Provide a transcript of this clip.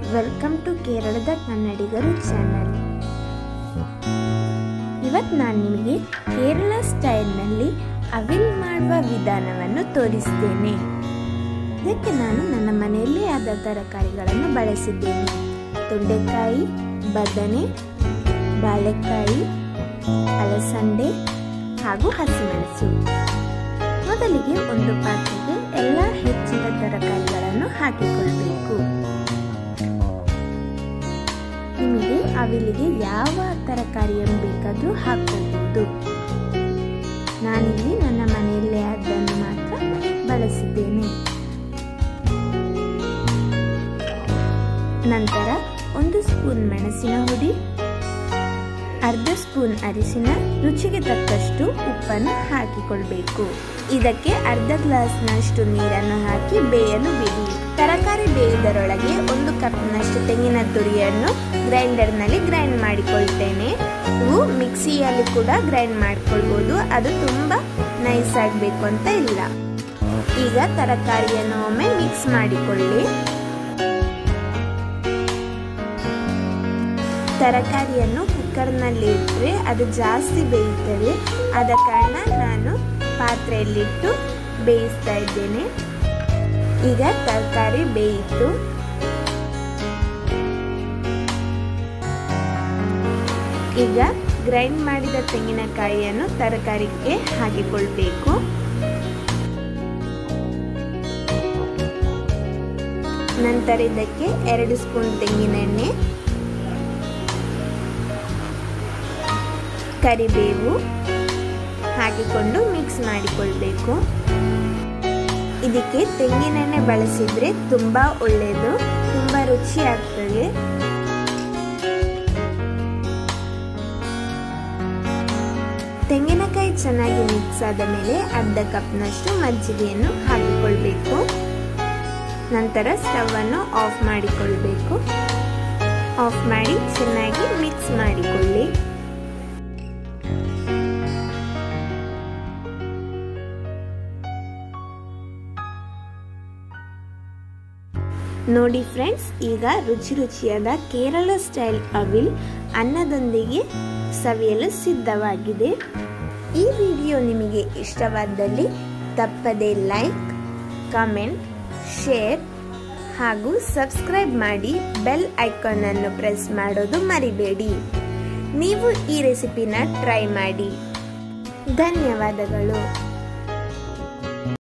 welcome to ಕೇರಳದ ಕನ್ನಡಿಗರು channel ಇವತ್ತು ನಾನು ನಿಮಗೆ ಕೇರಳ ಸ್ಟೈಲ್ನಲ್ಲಿ ಅವಿಲ್ ಮಾಡುವ ವಿಧಾನವನ್ನು ತೋರಿಸ್ತೇನೆ ಇದಕ್ಕೆ ನಾನು ನನ್ನ ಮನೆಯಲ್ಲೇ ಆದ ತರಕಾರಿಗಳನ್ನು ಬಳಸಿದ್ದೇನೆ ತೊಂಡೆಕಾಯಿ ಬದನೆ ಬಾಳೆಕಾಯಿ ಅಲಸಂಡೆ ಹಾಗೂ ಹಸಿಮೆಣಸು ಮೊದಲಿಗೆ ಒಂದು ಪಾತ್ರೆಗೆ ಎಲ್ಲ ಹೆಚ್ಚಿದ ತರಕಾರಿಗಳನ್ನು ಹಾಕಿಕೊಳ್ಬೇಕು ನಿಮಗೆ ಅವಿಲಿಗೆ ಯಾವ ತರಕಾರಿಯನ್ನು ಬೇಕಾದರೂ ಹಾಕೋಬಹುದು ನಾನಿಲ್ಲಿ ನನ್ನ ಮನೆಯಲ್ಲೇ ಅದನ್ನು ಮಾತ್ರ ಬಳಸಿದ್ದೇನೆ ನಂತರ ಒಂದು ಸ್ಪೂನ್ ಮೆಣಸಿನ ಹುಡಿ ಅರ್ಧ ಸ್ಪೂನ್ ಅರಿಶಿನ ರುಚಿಗೆ ತಕ್ಕಷ್ಟು ಉಪ್ಪನ್ನು ಹಾಕಿಕೊಳ್ಬೇಕು ಇದಕ್ಕೆ ಅರ್ಧ ಗ್ಲಾಸ್ನಷ್ಟು ನೀರನ್ನು ಹಾಕಿ ಬೇಯಲು ಬಿಡಿ ತರಕಾರಿ ಬೇಯುವುದರೊಳಗೆ ಒಂದು ಕಪ್ನಷ್ಟು ತೆಂಗಿನ ತುರಿಯನ್ನು ಗ್ರೈಂಡರ್ನಲ್ಲಿ ಗ್ರೈಂಡ್ ಮಾಡಿಕೊಳ್ತೇನೆ ನೀವು ಮಿಕ್ಸಿಯಲ್ಲಿ ಕೂಡ ಗ್ರೈಂಡ್ ಮಾಡ್ಕೊಳ್ಬೋದು ಅದು ತುಂಬ ನೈಸ್ ಆಗಬೇಕು ಅಂತ ಇಲ್ಲ ಈಗ ತರಕಾರಿಯನ್ನು ಒಮ್ಮೆ ಮಿಕ್ಸ್ ಮಾಡಿಕೊಳ್ಳಿ ತರಕಾರಿಯನ್ನು ಕುಕ್ಕರ್ನಲ್ಲಿ ಇಟ್ಟರೆ ಅದು ಜಾಸ್ತಿ ಬೇಯುತ್ತದೆ ಆದ ಕಾರಣ ನಾನು ಪಾತ್ರೆಯಲ್ಲಿಟ್ಟು ಬೇಯಿಸ್ತಾ ಇದ್ದೇನೆ ಈಗ ತರಕಾರಿ ಬೇಯಿತು ಈಗ ಗ್ರೈಂಡ್ ಮಾಡಿದ ತೆಂಗಿನಕಾಯಿಯನ್ನು ತರಕಾರಿಗೆ ಹಾಕಿಕೊಳ್ಬೇಕು ನಂತರ ಇದಕ್ಕೆ ಎರಡು ಸ್ಪೂನ್ ತೆಂಗಿನೆಣ್ಣೆ ಕರಿಬೇವು ಹಾಕಿಕೊಂಡು ಮಿಕ್ಸ್ ಮಾಡಿಕೊಳ್ಬೇಕು ಇದಕ್ಕೆ ತೆಂಗಿನೆಣ್ಣೆ ಬಳಸಿದ್ರೆ ತುಂಬ ಒಳ್ಳೆಯದು ತುಂಬ ರುಚಿ ಆಗ್ತದೆ ತೆಂಗಿನಕಾಯಿ ಚೆನ್ನಾಗಿ ಮಿಕ್ಸ್ ಆದ ಮೇಲೆ ಅರ್ಧ ಕಪ್ನಷ್ಟು ಮಜ್ಜಿಗೆಯನ್ನು ಹಾಕಿಕೊಳ್ಬೇಕು ನಂತರ ಸ್ಟವ್ ಅನ್ನು ಆಫ್ ಮಾಡಿಕೊಳ್ಬೇಕು ಆಫ್ ಮಾಡಿ ಚೆನ್ನಾಗಿ ಮಿಕ್ಸ್ ಮಾಡಿಕೊಳ್ಳಿ ನೋಡಿ ಫ್ರೆಂಡ್ಸ್ ಈಗ ರುಚಿ ರುಚಿಯಾದ ಕೇರಳ ಸ್ಟೈಲ್ ಅವಿಲ್ ಅನ್ನದೊಂದಿಗೆ ಸವಿಯಲು ಸಿದ್ಧವಾಗಿದೆ ಈ ವಿಡಿಯೋ ನಿಮಗೆ ಇಷ್ಟವಾದಲ್ಲಿ ತಪ್ಪದೆ ಲೈಕ್ ಕಮೆಂಟ್ ಶೇರ್ ಹಾಗೂ ಸಬ್ಸ್ಕ್ರೈಬ್ ಮಾಡಿ ಬೆಲ್ ಐಕಾನ್ ಅನ್ನು ಪ್ರೆಸ್ ಮಾಡೋದು ಮರಿಬೇಡಿ ನೀವು ಈ ರೆಸಿಪಿನ ಟ್ರೈ ಮಾಡಿ ಧನ್ಯವಾದಗಳು